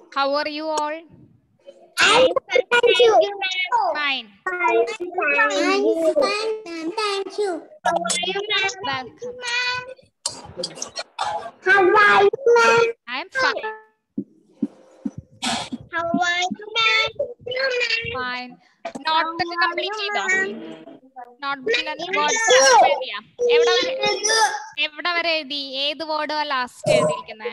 How are you all? Thank you. Fine. Thank you. Welcome. How are you, ma'am? I am fine. How are you, ma'am? Fine. Note ഒക്കെ complete ചെയ്തോ നോട്ട്ബുക്കിൽ words എഴുതിയാ എവിടെ വരെ എവിടെ വരെ എഴുതി ഏത് വേർഡ് ലാസ്റ്റ് എഴുതിയിരിക്കുന്നത്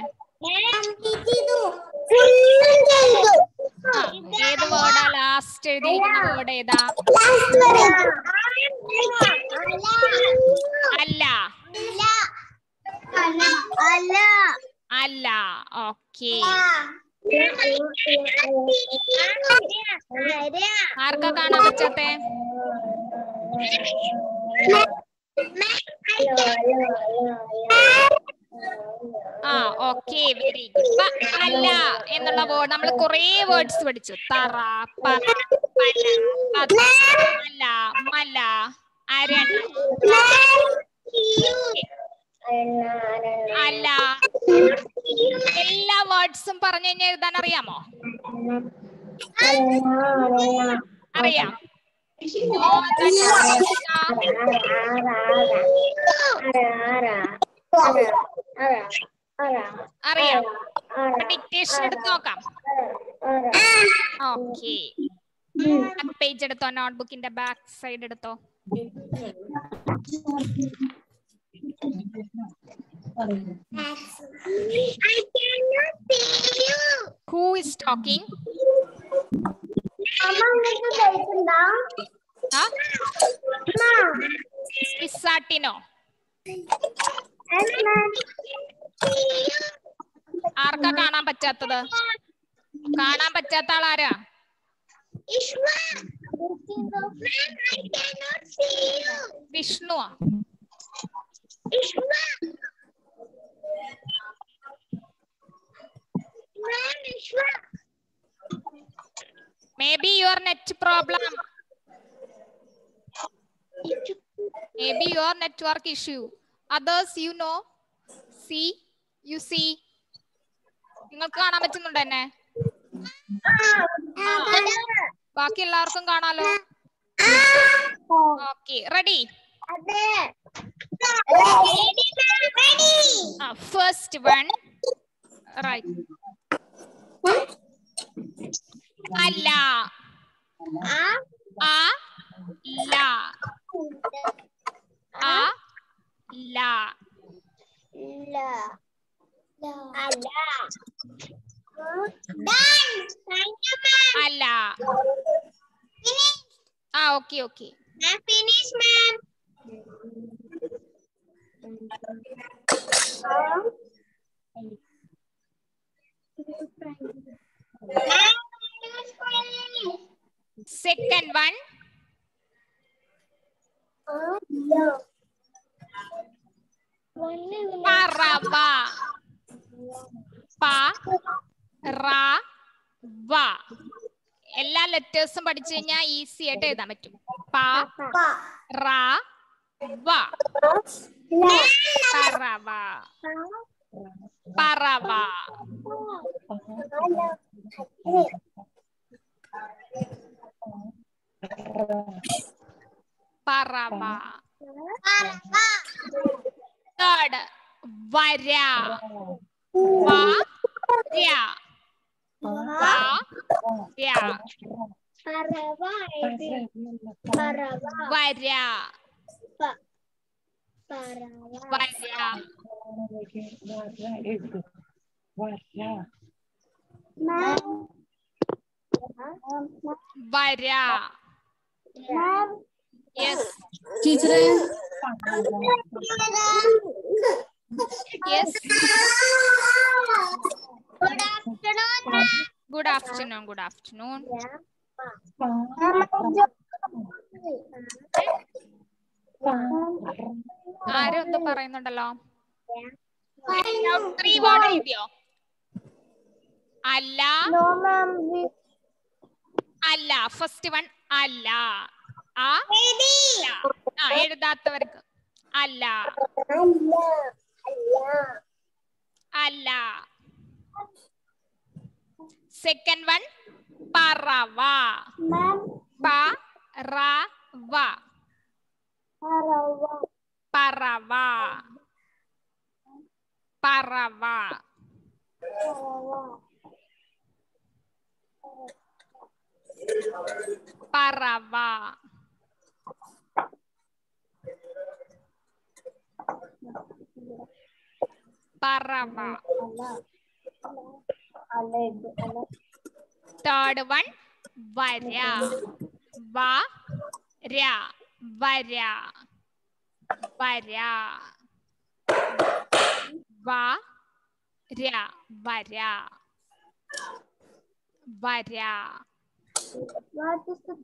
ആ ഏത് വേർഡാ ലാസ്റ്റ് എഴുതിയിരിക്കുന്ന വേർഡ് ഏതാ അല്ല അല്ല ഓക്കെ ആർക്കാ കാണാൻ പറ്റാത്തെ ആ ഓക്കെ വെരി ഗുഡ് അല്ല എന്നുള്ള വേർഡ് നമ്മൾ കുറേ വേർഡ്സ് പഠിച്ചു തറ പറ പല പത, അല്ല മല അരണ അല്ല എല്ലാ വേർഡ്സും പറഞ്ഞു കഴിഞ്ഞാൽ എഴുതാൻ അറിയാമോ അറിയാം No എന്നല്ല, അറിയാം ഡിക്റ്റേഷൻ എടുത്ത് നോക്കാം ഓക്കെ പേജ് എടുത്തോ നോട്ട്ബുക്കിന്റെ ബാക്ക് സൈഡ് എടുത്തോ ഹൂ ഇസ് ടോക്കിംഗ് പിസാട്ടിനോ ആർക്കാ കാണാൻ പറ്റാത്തത് കാണാൻ പറ്റാത്ത ആളാരാ വിഷ്ണുവാ may be your net problem may be your network issue others you know see you see നിങ്ങൾക്ക് കാണാൻ പറ്റുന്നുണ്ട് എന്നെ ബാക്കി എല്ലാവർക്കും കാണാലോ okay ready first one right അല്ല ആ ല ആ ല അല്ല ആ okay okay Finish, ma'am. Second one പറവ പ റ വ എല്ലാ ലെറ്റേഴ്സും പഠിച്ചു കഴിഞ്ഞാൽ ഈസി ആയിട്ട് എഴുതാൻ പറ്റും പ റ വ പറവ പറവ പറവ തേർഡ് വര വ ര വ ര വര വര വര യെസ് ടീച്ചറെ yes Good afternoon, ma'am. Good afternoon good afternoon ആരും എന്തോ പറയുന്നുണ്ടല്ലോ ത്രീ വേർഡ് എഴുതിയോ അല്ല No, ma'am. We അല്ല ഫസ്റ്റ് വൺ അല്ല ആ അല്ല. ആ എഴുതാത്തവർക്ക് അല്ല അല്ല സെക്കൻഡ് വൺ പറവ Ma'am, പറവ Harawa. പറവ പറവ Harawa. പറവ പറവ Allah. Aled. Allah. Third one വര വര വര വര വര വര വര What is the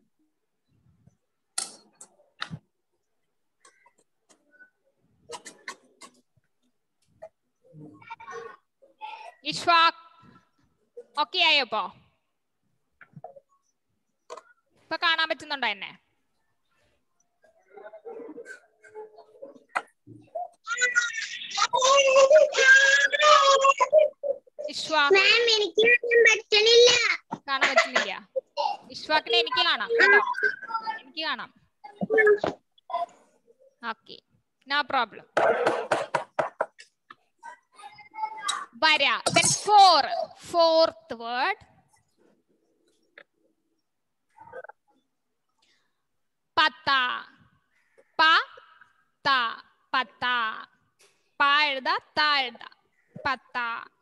issue okay ആയോ ഇപ്പോ ഇപ്പൊ കാണാൻ പറ്റുന്നുണ്ടോ എന്നെ ഇഷ്വാഖ് മാം എനിക്ക് കാണാൻ പറ്റണില്ല കാണാൻ പറ്റുന്നില്ല ഇഷ്വാഖിനെ എനിക്ക് കാണാം കേട്ടോ എനിക്ക് കാണാം ഓക്കെ നോ പ്രോബ്ലം വര then four fourth word പത്ത പ ത പത്ത പ എഴുത ത എഴുത പത്ത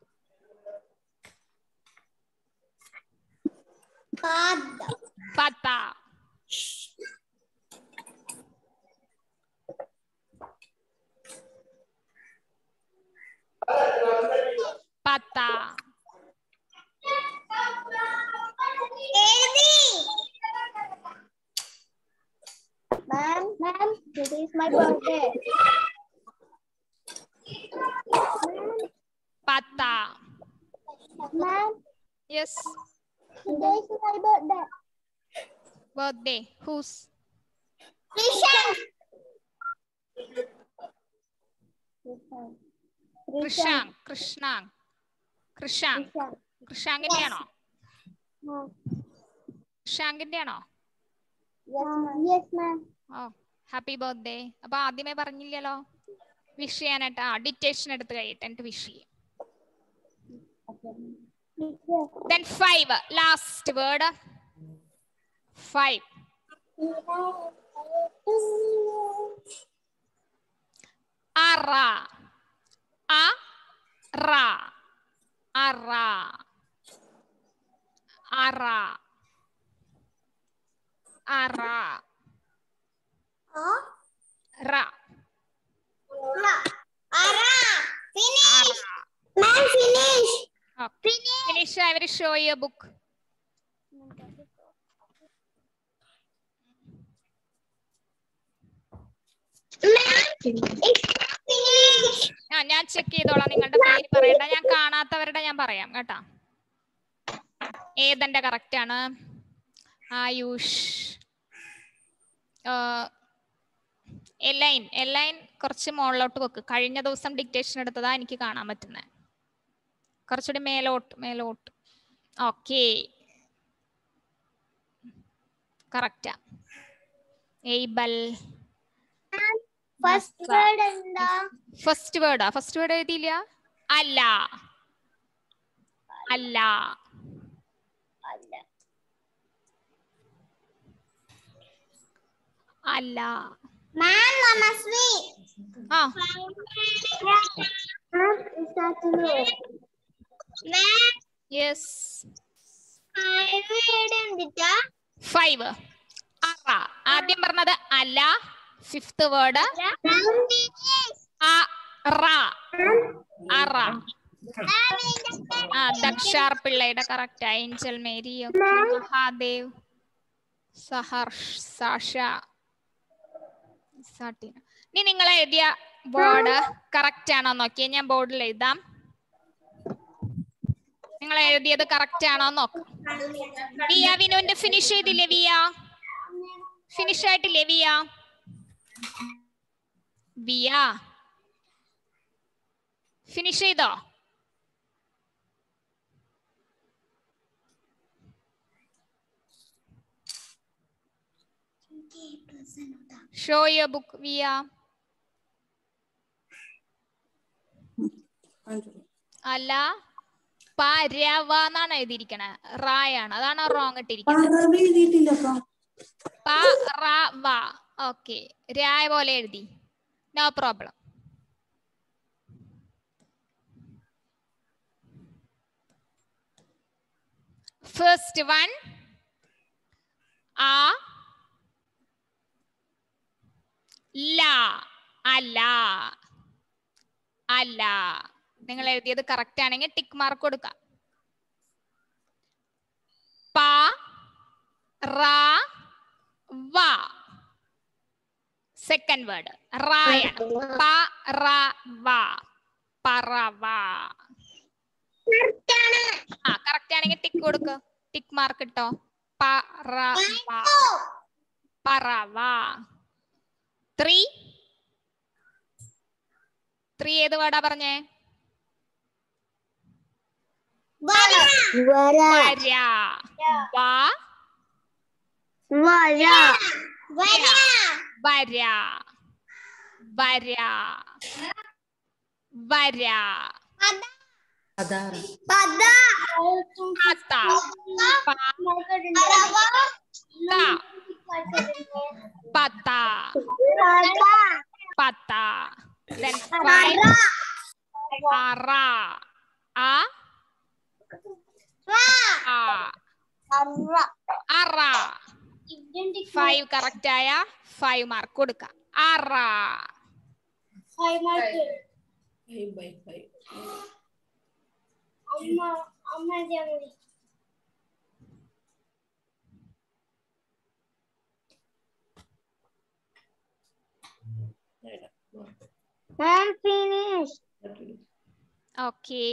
പാദം പത്ത പത്ത എഴുതി മാം മാം today is my birthday പത്ത ma'am yes today is my birthday birthday whose Rishan Krishang Krishnang Krishang കൃഷാങ്കിന്റെ ആണോ കൃഷാങ്കിന്റെ ആണോ Yes, ma'am. ഓ ഹാപ്പി ബർത്ത്ഡേ അപ്പൊ ആദ്യമേ പറഞ്ഞില്ലല്ലോ വിഷ് ചെയ്യാനായിട്ട് ആ ഡിറ്റേഷൻ എടുത്ത് കഴിയട്ടെ എന്നിട്ട് വിഷ് ചെയ്യും then five last word five അറ അ റ അറ അറ അറ റ Ara. Finish. അറ Ma'am, finish. Okay. Finish. I will show you a book. Ma'am, it's finish. ആ ഞാൻ ചെക്ക് ചെയ്തോളാം നിങ്ങളുടെ പേര് പറയണ്ട ഞാൻ കാണാത്തവരുടെ ഞാൻ പറയാം കേട്ടാ ഏതെന്റെ കറക്റ്റ് ആണ് ആയുഷ് എലൈൻ എലൈൻ കുറച്ച് മുകളിലോട്ട് വെക്ക് കഴിഞ്ഞ ദിവസം ഡിക്റ്റേഷൻ എടുത്തതാ എനിക്ക് കാണാൻ പറ്റുന്നത് കുറച്ചുകൂടി മേലോട്ട് മേലോട്ട് ഓക്കെ കറക്റ്റാ എയ്ബൽ First word എന്താ ഫസ്റ്റ് വേർഡാ ഫസ്റ്റ് വേർഡ് എഴുതിയില്ല അല്ല അല്ല അല്ല അല്ല മാം നമസ്വി ആ മാം മാം യെസ് വേർഡ് എന്തിട്ടാ ഫൈവ് അറ ആദ്യം പറഞ്ഞത് അല്ല ഫിഫ്ത് വേർഡ് അറ അറ ആ ദക്ഷാർ പിള്ളയുടെ കറക്റ്റ് ഏഞ്ചൽ മേരി ഒക്കെ മഹാദേവ് സഹർഷ് സാഷ സാട്ടിന ഇനി നിങ്ങൾ എഴുതിയ വേർഡ് കറക്റ്റ് ആണോ നോക്കിയേ ഞാൻ ബോർഡിൽ എഴുതാം നിങ്ങൾ എഴുതിയത് കറക്റ്റ് ആണോ നോക്കാം വിയ വിനുവിന്റെ ഫിനിഷ് ചെയ്തില്ലേ വിയ ഫിനിഷ് ആയിട്ടില്ലേ വിയ വിയ ഫിനിഷ് ചെയ്തോ ഷോ യുവർ ബുക്ക് വിയ അല്ല പരവ എന്നാണ് എഴുതിയിരിക്കണേ റായാണ് അതാണ് റോങ് ഇട്ടിരിക്കുന്നത് പറവ് എഴുതിയിട്ടില്ലപ്പോ പ റ വ ഓക്കെ രായ പോലെ എഴുതി നോ പ്രോബ്ലം ഫസ്റ്റ് വൺ ആ ല അല്ല അല്ല നിങ്ങൾ എഴുതിയത് കറക്റ്റ് ആണെങ്കിൽ ടിക്ക് മാർക്ക് കൊടുക്കാം പ റ വ സെക്കൻഡ് വേർഡ് റായാണ് പ റ വ പറവ ആ കറക്റ്റ് ആണെങ്കിൽ ടിക്ക് കൊടുക്ക് ടിക്ക് മാർക്ക് ഇട്ടോ പറവ പറവ ത്രീ ത്രീ ഏത് വേർഡാ പറഞ്ഞേ വര വര വ വര വര വര വര വര അതാണ് പദ പത്ത പ പത്ത പത്ത then five അറ ആ ആ അറ ഫൈവ് കറക്റ്റ് ആയ ഫൈവ് മാർക്ക് കൊടുക്കാം അറ five by five Mom finished. Okay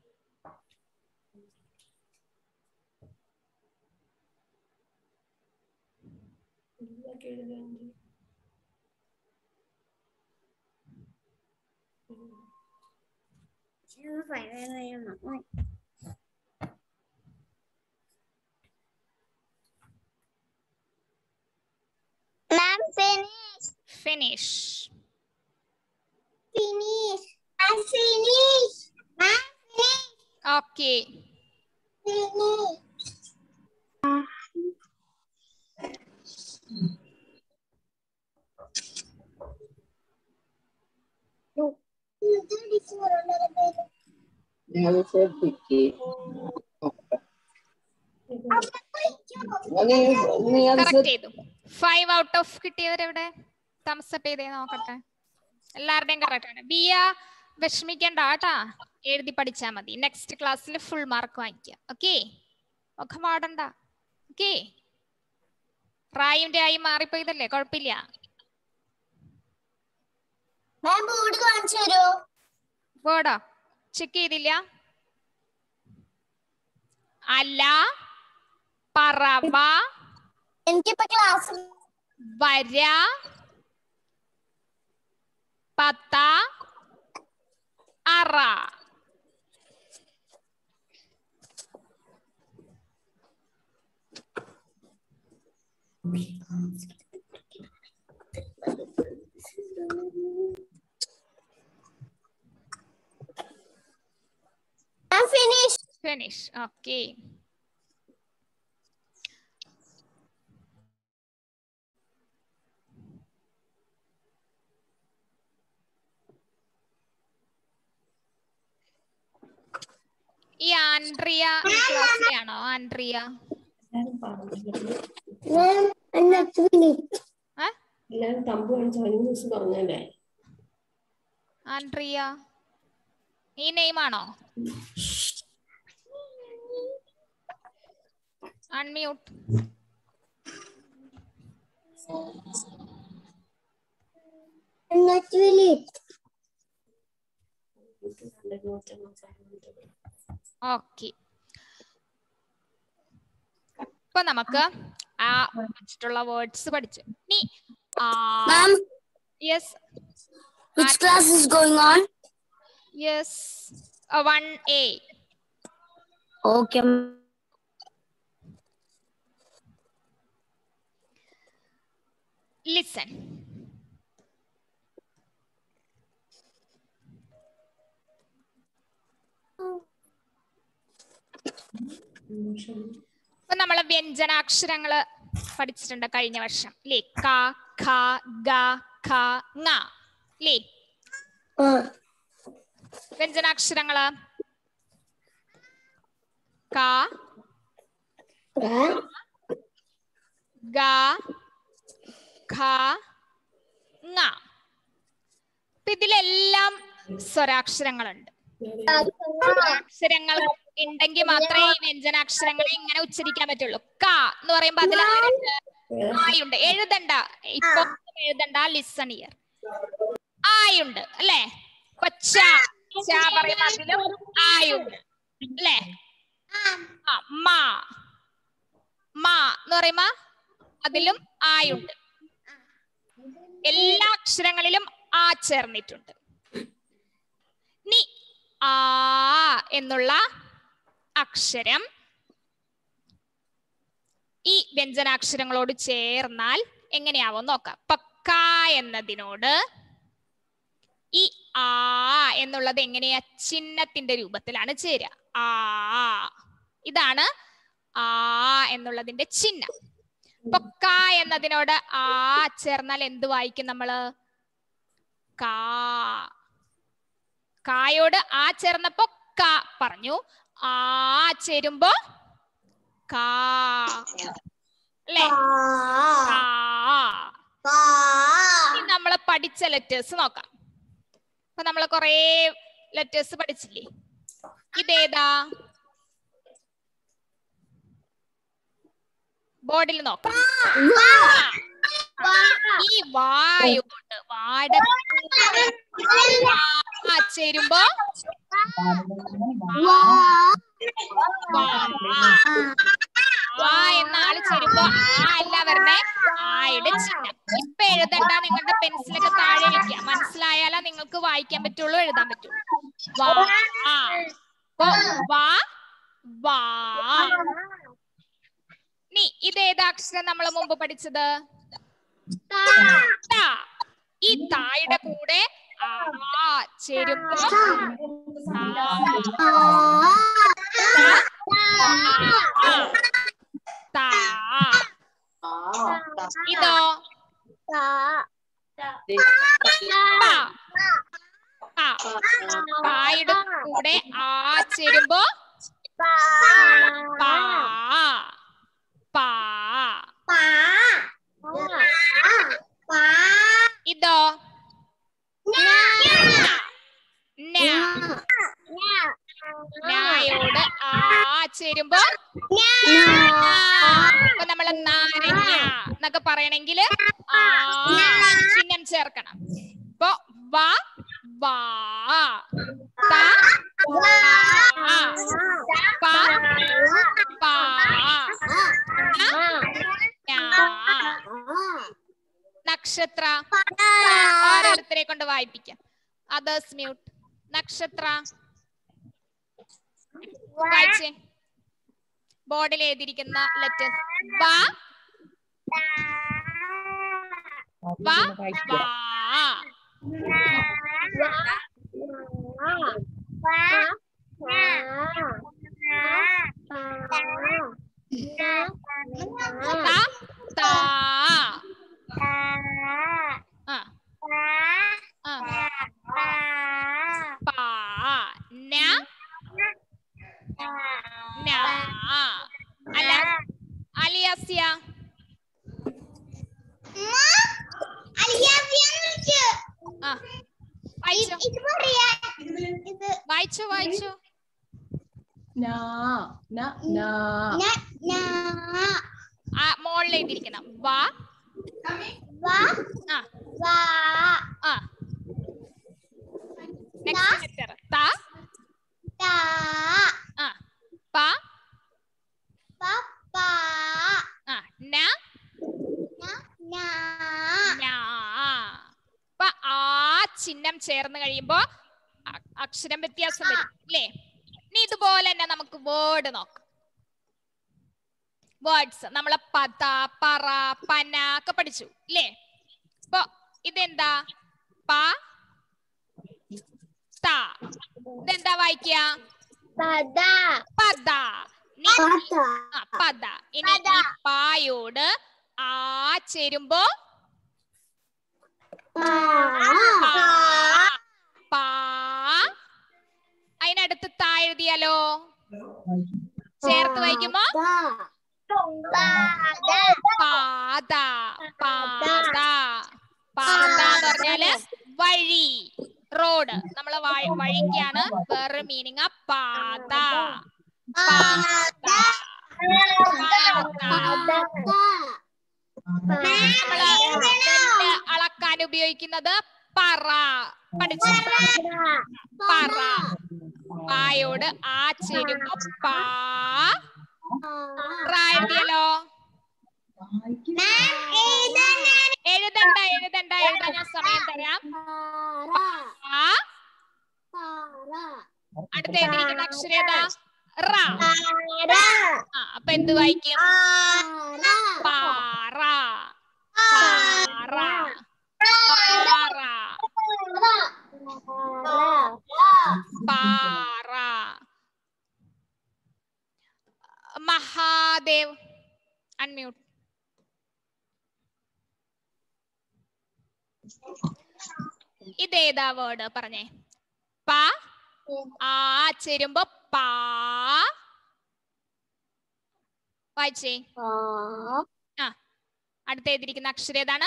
Mom finished. Finish Finish. Mom finished. Mom finished. Okay Finish. ഞാൻ ശ്രദ്ധിക്ക് നീ നീ അത് കറക്റ്റ് ചെയ്തു ഫൈവ് ഔട്ട് ഓഫ് കിട്ടിയവരെവിടെ തംസപ്പ് ചെയ്തേ നോക്കട്ടെ എല്ലാവരുടെയും കറക്റ്റ് ആണ് ബിയ വിഷമിക്കണ്ട കേട്ടാ എഴുതി പഠിച്ചാ മതി നെക്സ്റ്റ് ക്ലാസ്സിൽ ഫുൾ മാർക്ക് വാങ്ങിക്കാം ഓക്കെ ഒക്കെ പാടണ്ട ഓക്കെ റായും രായും മാറിപ്പോയതല്ലേ കുഴപ്പമില്ല മാം ബോർഡ് കാണിച്ചു തരുമോ വേർഡോ ചെക്ക് ചെയ്തില്ല അല്ല പറവ എനിക്കിപ്പോ ക്ലാസ് വര പത്ത അറ മാം ഫിനിഷ് ഫിനിഷ് ഓക്കെ ഈ ആൻഡ്രിയ ഈ ക്ലാസ്സിലാണോ ആൻഡ്രിയ എല്ലാരും പറഞ്ഞില്ല മാം നെക്സ്റ്റ് ഫിനിഷ് ഏ? എല്ലാരും തമ്പ് കാണിച്ചു അഞ്ചു ദിവസം പറഞ്ഞല്ലേ ആൻഡ്രിയ ഈ നെയിം ആണോ അൺമ്യൂട്ട് നെക്സ്റ്റ് ഫിനിഷ് ഓക്കെ ഇപ്പൊ നമുക്ക് ആ വെച്ചിട്ടുള്ള വേർഡ്സ് പഠിച്ചു ഇനി ma'am yes which class is going on yes one A okay listen ഇപ്പൊ നമ്മള് വ്യഞ്ജനാക്ഷരങ്ങള് പഠിച്ചിട്ടുണ്ട് കഴിഞ്ഞ വർഷം അല്ലേ ക ഖ ഗ ഖ ങ അല്ലേ വ്യഞ്ജനാക്ഷരങ്ങള് ക ഗ ഖ ങ അപ്പൊ ഇതിലെല്ലാം സ്വരാക്ഷരങ്ങളുണ്ട് അക്ഷരങ്ങൾ ഉണ്ടെങ്കിൽ മാത്രമേ ഈ വ്യഞ്ജനാക്ഷരങ്ങളെ ഇങ്ങനെ ഉച്ചരിക്കാൻ പറ്റുള്ളൂ ക എന്ന് പറയുമ്പോ അതിൽ ആരുണ്ട് ആയുണ്ട് എഴുതണ്ട ഇപ്പൊ എഴുതണ്ട ലിസൺ ഇയർ ആയുണ്ട് അല്ലേ ഇപ്പൊ ച ച പറയുമ്പോ അതിലും ആയുണ്ട് അല്ലേ ആ മാ മാ എന്ന് പറയുമ്പോ അതിലും ആയുണ്ട് എല്ലാ അക്ഷരങ്ങളിലും ആ ചേർന്നിട്ടുണ്ട് നി ആ എന്നുള്ള അക്ഷരം ഈ വ്യഞ്ജനാക്ഷരങ്ങളോട് ചേർന്നാൽ എങ്ങനെയാവും നോക്കാം പക്ക എന്നതിനോട് ഈ ആ എന്നുള്ളത് എങ്ങനെയാ ചിഹ്നത്തിന്റെ രൂപത്തിലാണ് ചേരുക ആ ഇതാണ് ആ എന്നുള്ളതിന്റെ ചിഹ്നം പൊക്ക എന്നതിനോട് ആ ചേർന്നാൽ എന്ത് വായിക്കും നമ്മള് കാ കായോട് ആ ചേർന്നപ്പോ ക പറഞ്ഞു ആ ചേരുമ്പോ കാ അല്ലേ കാ ഇനി നമ്മള് പഠിച്ച ലെറ്റേഴ്സ് നോക്കാം അപ്പൊ നമ്മള് കൊറേ ലെറ്റേഴ്സ് പഠിച്ചില്ലേ ഇതേതാ ബോർഡിൽ നോക്കാം ഈ വായോട് വായുടെ ആ ചേരുമ്പോ ആ എന്ന ആള് ചേരുമ്പോ ആ അല്ല വരണേ ആയുടെ ചിഹ്നം ഇപ്പൊ എഴുതണ്ട നിങ്ങളുടെ പെൻസിലൊക്കെ താഴെ വെക്കുക മനസ്സിലായാലാ നിങ്ങൾക്ക് വായിക്കാൻ പറ്റുള്ളൂ എഴുതാൻ പറ്റുള്ളൂ വാ ആ. അപ്പൊ വാ വാ നീ ഇതേതാ അക്ഷരം നമ്മൾ മുമ്പ് പഠിച്ചത് ത. ഈ തായുടെ കൂടെ ആ ചേരുമ്പോ ആ. താ. ഇതോ പ. പ. പായുടെ കൂടെ ആ ചേരുമ്പോ പാ പാ ഇതോ ന. നായോട് ആ ചേരുമ്പോ അപ്പൊ നമ്മള് നാരങ്ങ എന്നൊക്കെ പറയണെങ്കിൽ ആ ചിഹ്നം ചേർക്കണം ഇപ്പൊ വ വാ ത ആ പ പാ ഞാ. നക്ഷത്ര ഓരോരുത്തരെ കൊണ്ട് വായിപ്പിക്കാം അതേഴ്സ് മ്യൂട്ട് നക്ഷത്ര വായിച്ചേ ബോർഡിൽ എഴുതിയിരിക്കുന്ന ലെറ്റർ വ വ വാ ത താ ആ ആ പാ ന ന അല്ല അലിയാസിയ ആ വായിച്ചോ വായിച്ചോ വായിച്ചോ നാ ന നാ ആ മോളിൽ എഴുതിയിരിക്കണം വാ ആ ആ നെക്സ്റ്റ് ലെറ്റർ ത ആ പ ആ ന ഞാ. അപ്പൊ ആ ചിഹ്നം ചേർന്ന് കഴിയുമ്പോ അ- അക്ഷരം വ്യത്യാസം വരും അല്ലേ ഇനി ഇതുപോലെ തന്നെ നമുക്ക് വേർഡ് നോക്കാം വേർഡ്സ് നമ്മളെ പത പറ പന ഒക്കെ പഠിച്ചു അല്ലേ ഇപ്പൊ ഇതെന്താ പ ത ഇതെന്താ വായിക്കുക പദ പദ നി- പദ ആ, പദ ഇനി പദ. ഈ പായോട് ആ ചേരുമ്പോ പാ പാ അതിനടുത്ത് താ എഴുതിയാലോ ചേർത്ത് വായിക്കുമ്പോ പാദ പാത പാത പാത എന്ന് പറഞ്ഞാല് വഴി റോഡ് നമ്മളെ വഴി- വഴിക്കാണ് വേറൊരു മീനിങ് പാത പാത നമ്മള് നെല്ല് അളക്കാൻ ഉപയോഗിക്കുന്നത് പറ പഠിച്ചു പറ പായോട് ആ ചേരുമ്പോ പാ റ എഴുതിയല്ലോ എഴുതണ്ട എഴുതണ്ട എഴുതാൻ ഞാൻ സമയം തരാം ആ അടുത്ത എഴുതിയിരിക്കുന്ന അക്ഷരം ഏതാ റ ആ അപ്പൊ എന്ത് വായിക്കും പാറ പാറ പാറ പാറ മഹാദേവ് അൺമ്യൂട്ട് ഇതേതാ വേർഡ് പറഞ്ഞേ പ ആ ചേരുമ്പോ പാ വായിച്ചേ ആ അടുത്ത എഴുതിയിരിക്കുന്ന അക്ഷരം ഏതാണ്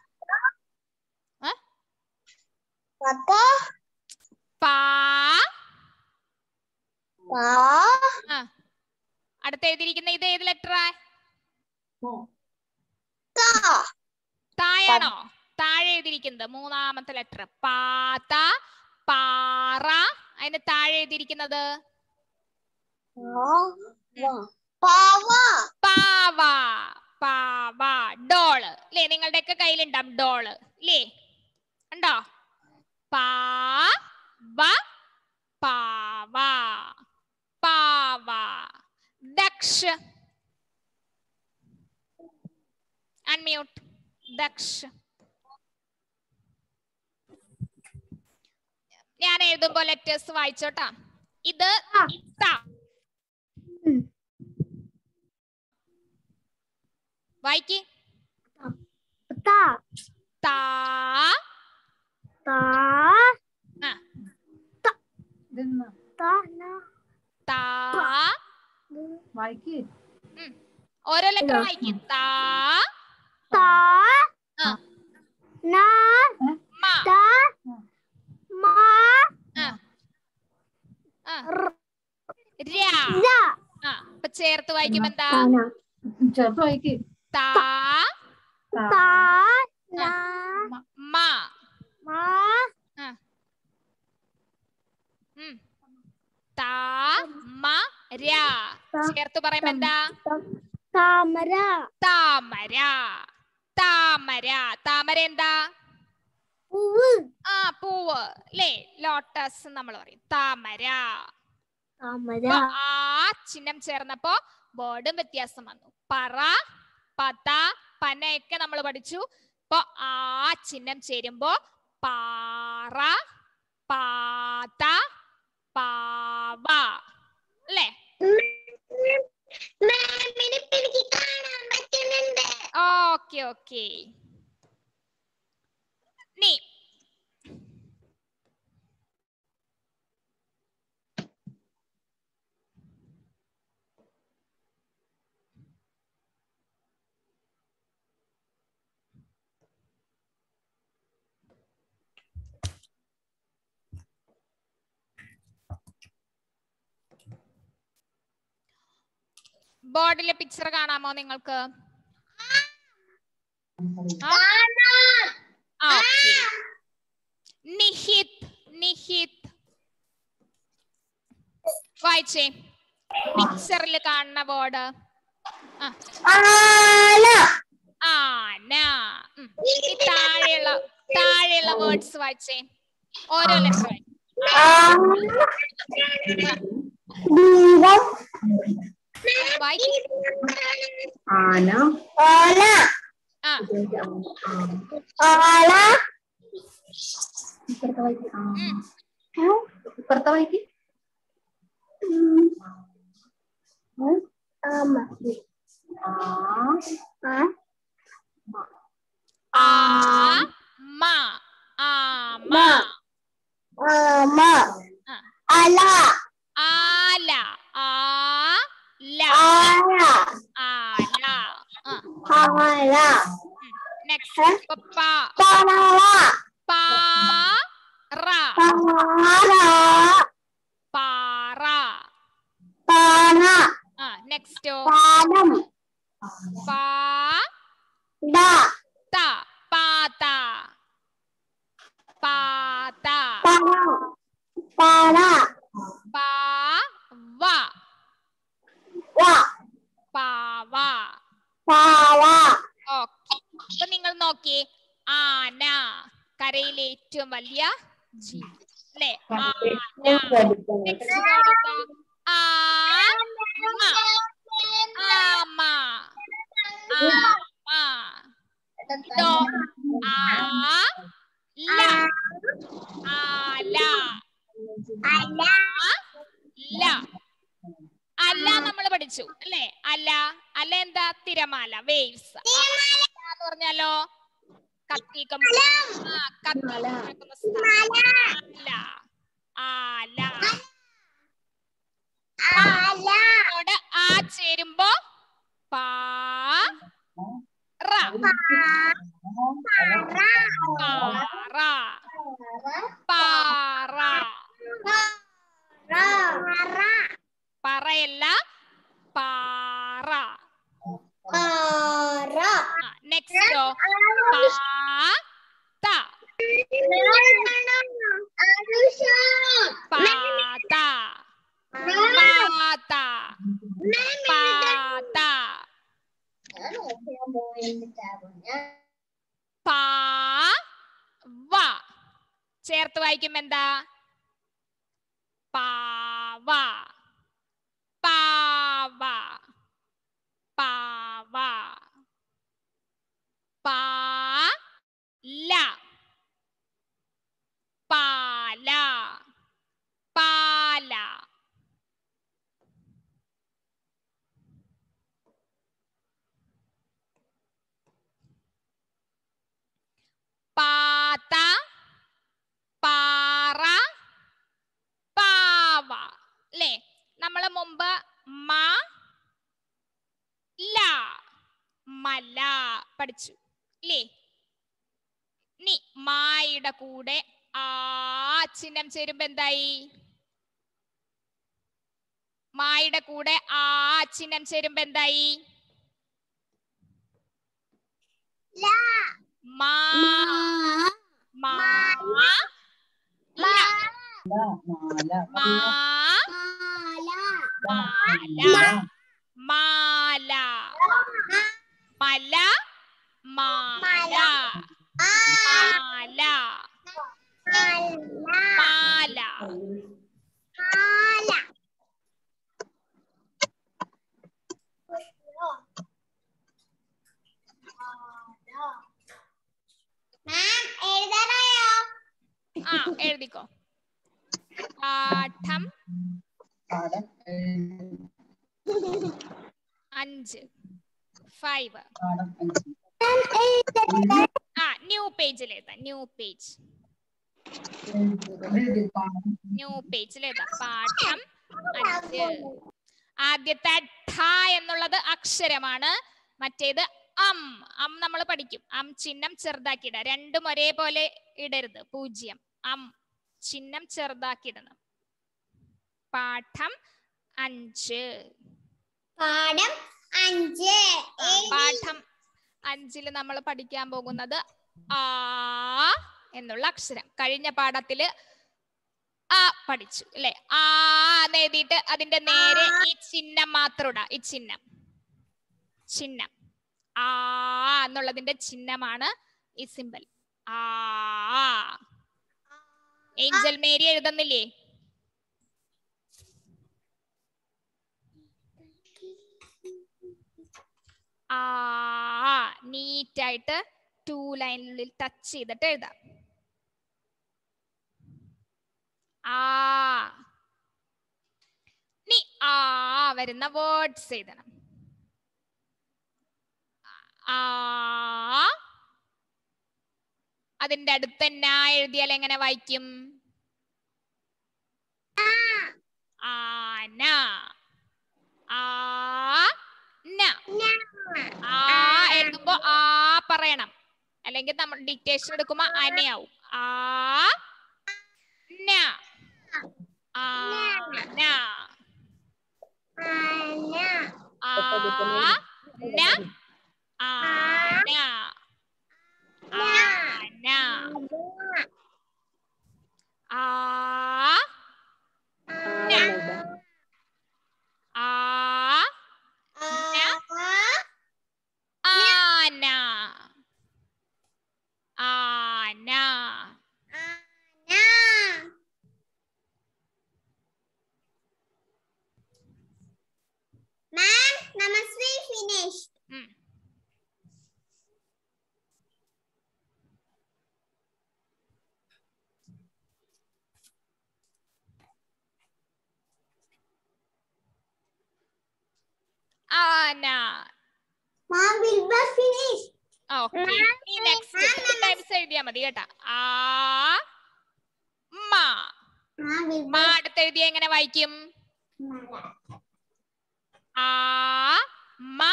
പാ ആ അടുത്ത എഴുതിയിരിക്കുന്ന ഇത് ഏത് ലെറ്ററാ തായാണോ താഴെ എഴുതിയിരിക്കുന്നത് മൂന്നാമത്തെ ലെറ്റർ പാത പാറ അതിന്റെ താഴെ എഴുതിയിരിക്കുന്നത് പാവ പാവ ഡോള് അല്ലേ നിങ്ങളുടെയൊക്കെ കയ്യിലുണ്ടാവും ഡോള് അല്ലേ ഉണ്ടോ പാവ പാവ പാവ ദക്ഷ അൺമ്യൂട്ട് ദക്ഷ ഞാൻ എഴുതുമ്പോ ലെറ്റേഴ്സ് വായിച്ചോട്ടാ ഇത് ത വായിക്ക് താ ഇതെന്നാ താ വായിക്ക് ഓരോ ലെറ്റർ വായിക്ക് താ ആ. മ ആ. ആ. ര ആ അപ്പൊ ചേർത്ത് വായിക്കുമ്പോ എന്താ ചേർത്ത് വായിക്ക് താ താ മ ആ. ഉം. താ മ ര ചേർത്ത് പറയുമ്പോ എന്താ താമര താമര താമര താമര എന്താ പൂവ് ആ പൂവ് അല്ലേ ലോട്ടസ് നമ്മൾ പറയും താമര താമര അപ്പൊ ആ ചിഹ്നം ചേർന്നപ്പോ ബോർഡും വ്യത്യാസം വന്നു പറ പത പനയൊക്കെ നമ്മൾ പഠിച്ചു ഇപ്പൊ ആ ചിഹ്നം ചേരുമ്പോ പാറ പാത പാവ അല്ലേ എനിക്ക് കാണാൻ പറ്റുന്നുണ്ട് ഓക്കെ ഓക്കെ നീ ബോർഡിലെ പിക്ചർ കാണാമോ നിങ്ങൾക്ക് ആ? ആ, okay. നിഹിത് നിഹിത് വായിച്ചേ പിക്ചറിൽ കാണുന്ന ബോർഡ് ആന ഉം. ഈ താഴെയുള്ള താഴെയുള്ള വേർഡ്സ് വായിച്ചേ ഓരോ ലെറ്റർ വായിക്കും ആന ഓല ആ ആള ഇപ്പുറത്തെ വഴിക്ക് ആ ഉം. ഇപ്പുറത്തെ വഴിക്ക് ആമ ആ ആ ആ മ ആമ ആമ ആ. അല ആല ആല ആല ആല ആ ആല നെക്സ്റ്റ് പ പാറ പാറ പാറ പാറ പാറ ആ നെക്സ്റ്റോ പാലം പാ ദ ത പാത പാത പാറ പാറ പാ വ വ പാവ പാവ ഓക്കെ അപ്പൊ നിങ്ങൾ നോക്കിയേ ആന കരയിലെ ഏറ്റവും വലിയ ജീവി അല്ലെ ആന നെക്സ്റ്റ് വേർഡ് എന്താ ആമ ആമ ആമ ഇതോ ആ ല ആല അല ല അല്ല നമ്മൾ പഠിച്ചു അല്ലേ അല്ല അല്ല എന്താ തിരമാല വേവ്സ് എന്ന് പറഞ്ഞാലോ കത്തിയൊക്കെ മു- ആ കത്തി മുഴക്കുന്ന സ്ഥലം. അല ആല അല ോട് ആ ചേരുമ്പോ പാ റ പാറ പാറ പറയല്ല പാറ നെക്സ്റ്റോ പാത്ത പാത്ത പാത്ത പാത്ത പാ വ ചേർത്ത് വായിക്കും എന്താ പാവ പാവ പാവ പാ ല പാല പാല പാത്ത പാറ പാവ അല്ലേ നമ്മള് മുമ്പ് മ ല മല പഠിച്ചു അല്ലേ ഇനി മായുടെ കൂടെ ആ ചിഹ്നം ചേരുമ്പോ എന്തായി മായുടെ കൂടെ ആ ചിഹ്നം ചേരുമ്പോ എന്തായി മാ മാ ല. മാ മാല മാല മല മാല മാല മാല എഴുതാനായോ ആ എഴുതിക്കോ പാഠം പാഠം അഞ്ച് ഫൈവ് പാഠം അഞ്ച് ആ ന്യൂ പേജിൽ എഴുതാം ന്യൂ പേജ് എഴുതി പാഠം ന്യൂ പേജിൽ എഴുതാം പാഠം അഞ്ച് ആദ്യത്തെ ഠ എന്നുള്ളത് അക്ഷരമാണ് മറ്റേത് അം അം നമ്മൾ പഠിക്കും അം ചിഹ്നം ചെറുതാക്കിയിട രണ്ടും ഒരേപോലെ ഇടരുത് പൂജ്യം അം ചിഹ്നം ചെറുതാക്കിയിടണം പാഠം അഞ്ച് പാഠം അഞ്ച് ആ, പാഠം അഞ്ചില് നമ്മൾ പഠിക്കാൻ പോകുന്നത് ആ എന്നുള്ള അക്ഷരം കഴിഞ്ഞ പാഠത്തില് ആ പഠിച്ചു അല്ലെ ആ എന്ന് എഴുതിയിട്ട് അതിന്റെ നേരെ ഈ ചിഹ്നം മാത്രം ഇടാം ഈ ചിഹ്നം ചിഹ്നം ആ എന്നുള്ളതിന്റെ ചിഹ്നമാണ് ഈ സിമ്പൽ ആ ഏഞ്ചൽ മേരി എഴുതുന്നില്ലേ ആ നീറ്റായിട്ട് ടു ലൈനിനുള്ളിൽ ടച്ച് ചെയ്തിട്ട് എഴുതാം ആ നീ ആ വരുന്ന വേർഡ്സ് എഴുതണം ആ അതിന്റെ അടുത്ത് തന്നെ എഴുതിയാൽ എങ്ങനെ വായിക്കും ആന ആ ന ആ എഴുതുമ്പോ ആ പറയണം അല്ലെങ്കിൽ നമ്മൾ ഡിക്റ്റേഷൻ എടുക്കുമ്പോ അനയാവും ആ ന ആ ന ആ ന ആന ആന ആ ആ ആന ആന Ma'am, Namaste finished. ഉം. ആന Ma'am, Bilba finished. ഓക്കെ ഈ നെക്സ്റ്റ് ടൈംസ് എഴുതിയാ മതി കേട്ടാ ആ മാ Ma'am, Bilba. മാ അടുത്ത് എഴുതിയ എങ്ങനെ വായിക്കും ആ മ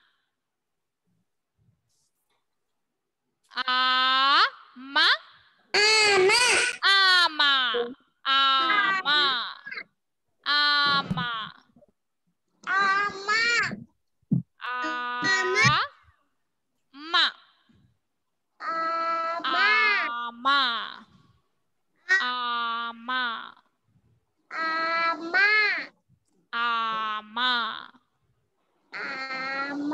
ആ മ ആമ ആമ ആമ Ama. ആ മ Ama. ആമ ആമ Ama. ആമ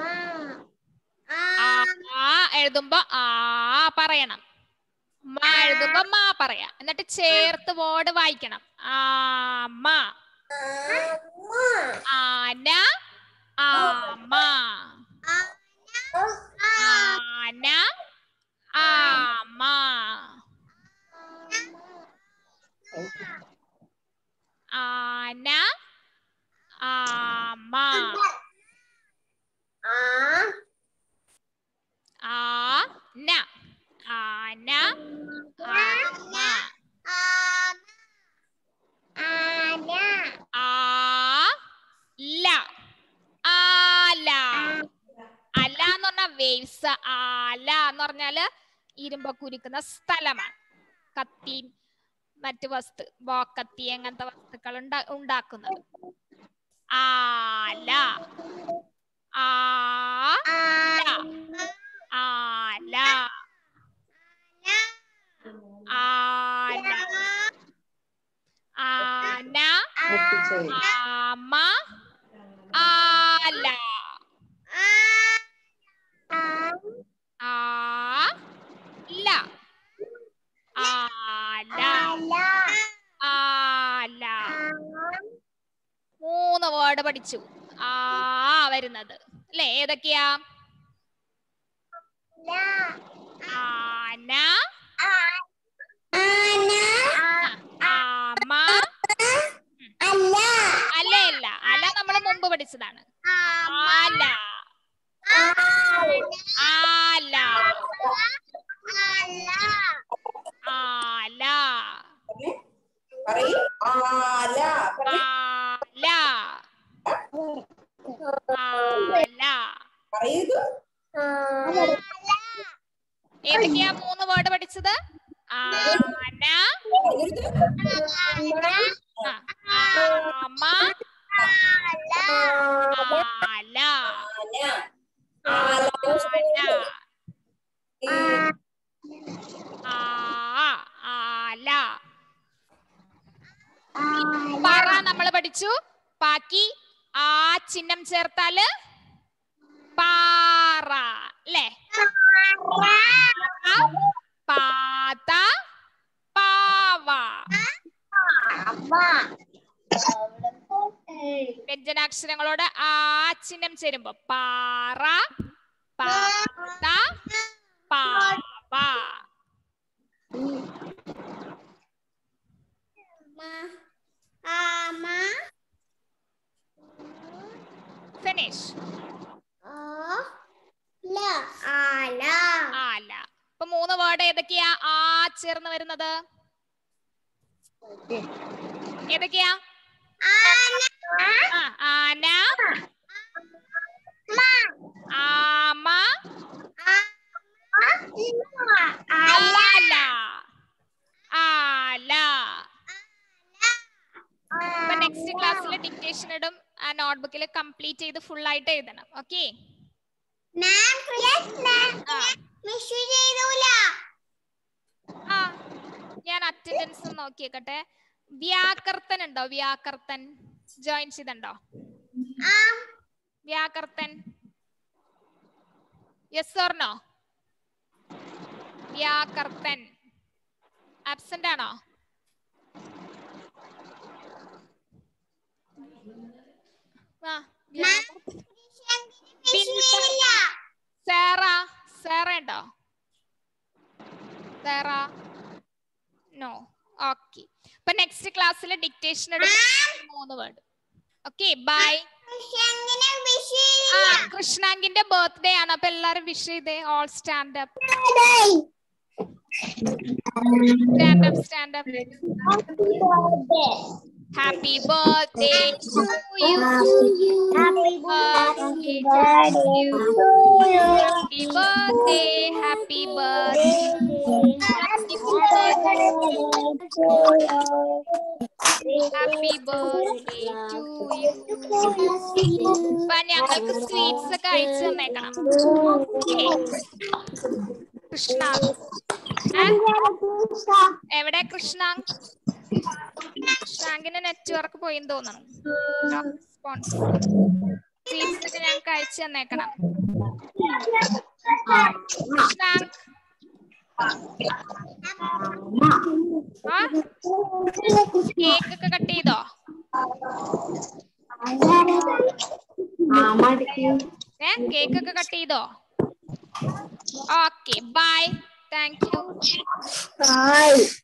Ama. ആ എഴുതുമ്പോ ആ പറയണം മ എഴുതുമ്പോ മാ പറയാ എന്നിട്ട് ചേർത്ത് വേർഡ് വായിക്കണം ആമ ആന ആമ ആന ആമ ആന ആമ ആന ആന ആമ ആ ല ആല അല എന്ന് പറഞ്ഞ വേവ്സ് ആല എന്ന് പറഞ്ഞാല് ഇരുമ്പ കുരിക്കുന്ന സ്ഥലമാണ് കത്തി മറ്റു വസ്തു ബോക്കത്തി അങ്ങനത്തെ വസ്തുക്കൾ ഉണ്ടാ- ഉണ്ടാക്കുന്നത് ആല ആല ആല ആല ആന ആമ ആല ആല ആല ആല മൂന്ന് വേർഡ് പഠിച്ചു ആ വരുന്നത് അല്ലെ ഏതൊക്കെയാ ആന ആമ അല്ല അല്ല അല നമ്മൾ മുമ്പ് പഠിച്ചതാണ് ആല ആല ആല പറയൂ ആല ആല ആല പറയൂ ഏതൊക്കെയാ മൂന്ന് വേർഡ് പഠിച്ചത് ആന ആ, ആമ ആല ആല ആ ആല പറ നമ്മൾ പഠിച്ചു ബാക്കി ആ ചിഹ്നം ചേർത്താല് പാറ അല്ലേ പാത പാവ വ്യഞ്ജനാക്ഷരങ്ങളോട് ആ ചിഹ്നം ചേരുമ്പോ പാറ പാത പാവ Ama. Finish Oh. La. Ala. ആല ഇപ്പൊ മൂന്ന് വേർഡ് ഏതൊക്കെയാ ആ ചേർന്ന് വരുന്നത് ഏതൊക്കെയാ ആ, ആന ആമ ആല ആല ഇപ്പൊ നെക്സ്റ്റ് ക്ലാസ്സിൽ ഡിക്റ്റേഷൻ ഇടും ആ നോട്ട്ബുക്കിൽ കംപ്ലീറ്റ് ചെയ്ത് ഫുൾ ആയിട്ട് എഴുതണം ഓക്കെ മാം മിസ് ചെയ്തൂല ആ ഞാൻ അറ്റൻഡൻസ് നോക്കിയേക്കട്ടെ വ്യാകർത്തൻ ഉണ്ടോ വ്യാകർത്തൻ ജോയിൻ ചെയ്തുണ്ടോ ആ വ്യാകർത്തൻ യെസ് ഓർണോ വ്യാകർത്തൻ ആബ്സെന്റ് ആണോ ആ വ്യാകർത്തൻ. ചെയ്തില്ല സേറ സേറ ഉണ്ടോ സേറ നോ ഓക്കെ ഇപ്പൊ നെക്സ്റ്റ് ക്ലാസ്സിൽ ഡിക്റ്റേഷൻ എടുക്കും മൂന്ന് വേർഡ് ഓക്കെ ബൈ എങ്ങനെ വിഷ് ആ കൃഷ്ണാങ്കിന്റെ ബർത്ത്ഡേ ആണ് അപ്പൊ എല്ലാരും വിഷ് ചെയ്തേ all stand up stand up stand up happy birthday to you happy birthday happy birthday happy happy birthday to you അപ്പൊ ഞങ്ങൾക്ക് സ്വീറ്റ്സ് ഒക്കെ അയച്ചു തന്നേക്കണം Okay. കൃഷ്ണ ഏ? എവിടെ കൃഷ്ണ കൃഷ്ണാങ്കിന്റെ നെറ്റ്വർക്ക് പോയിന്ന് തോന്നണം സ്വീറ്റ്സ് ഒക്കെ ഞങ്ങൾക്ക് അയച്ചു തന്നേക്കണം കൃഷ്ണാങ്ക് ആ കേക്ക് ഒക്കെ കട്ട് ചെയ്തോ ഏ കേക്ക് ഒക്കെ കട്ട് ചെയ്തോ okay bye thank you Bye.